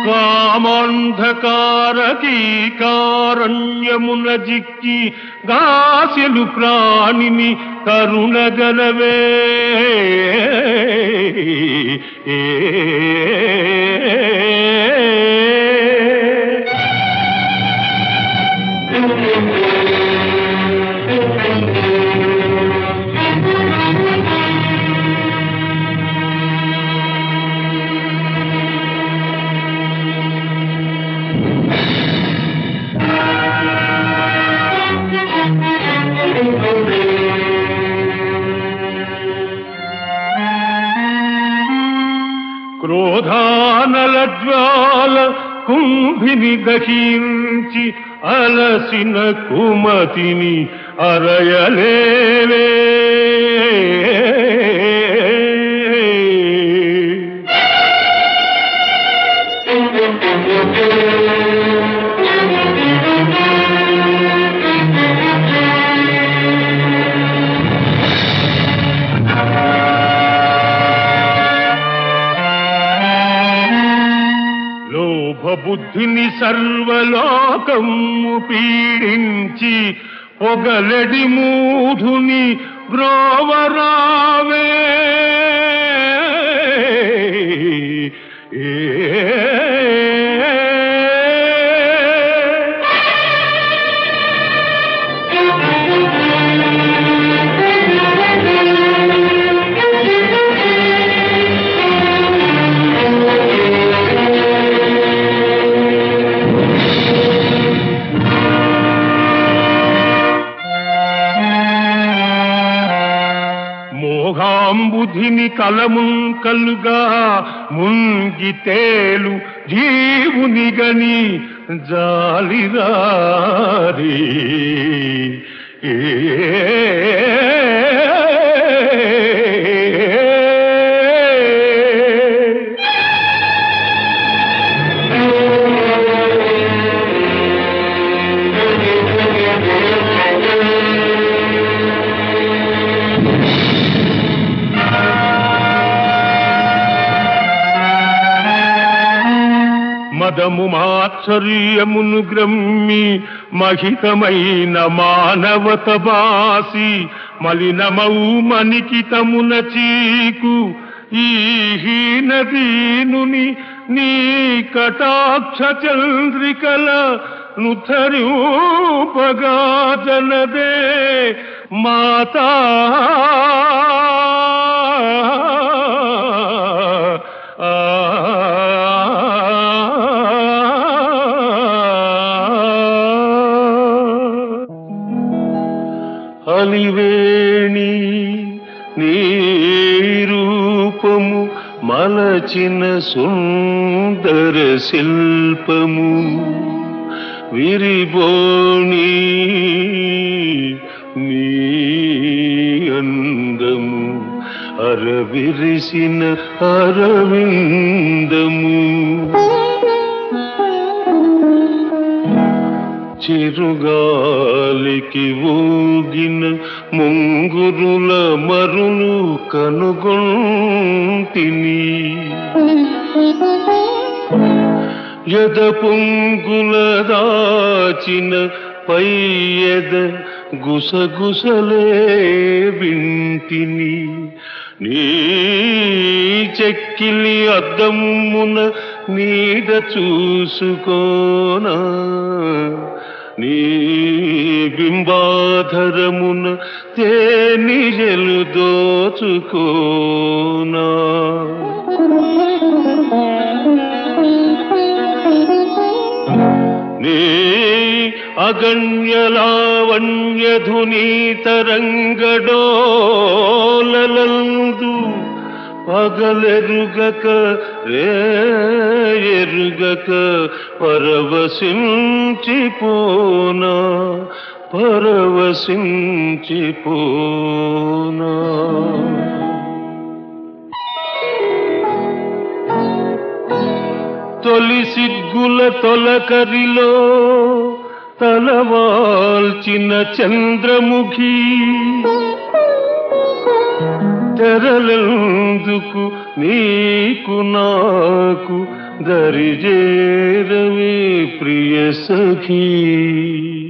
కామాంధకారకీకారణ్యమున జిక్కి గాసెలు ప్రాణిని కరుణగలవే క్రోధానల జ్వాల కుంభిని దహించి అలసిన కుమతిని అరయలేవే లోభబుద్ధిని సర్వలోకము పీడించి పొగలడి మూఢుని బ్రోవరావే ఏ మోహాంబుధిని కలముంకలుగా ముంగి తేలు జీవుని గని జాలిరారి ఏ మదము మాత్సర్యమును గ్రమ్మి మహితమైన మానవత బాసి మలినమౌ మణికితమున చీకు ఈ హీనదీనుని నీ కటాక్ష చంద్రికల నుథరూపగా జనదే మాతా అలివేణి నీ రూపము మలచిన సుందర శిల్పము విరిబోణి నీ అందము అరవిరిసిన అరవిందము చిరుగాలికి ఊగిన ముంగురుల మరులు కనుగొంటిని యద పొంగుల దాచిన పయ్యద గుసగుసలే వింటిని నీ చెక్కిలి అద్దమున నీడ చూసుకోనా నీ బింబాధరమున తేనిజలు దోచుకోనా నీ అగణ్యలావణ్యధుని తరంగడోలలందు పగలెరుగక రేయెరుగక పరవశించిపోనా పరవశించిపోనా తొలి సిగ్గుల తొలకరిలో తలవాల్చిన చంద్రముఖి ధరలందుకు నీకు నాకు దరిజేరవే ప్రియ సఖీ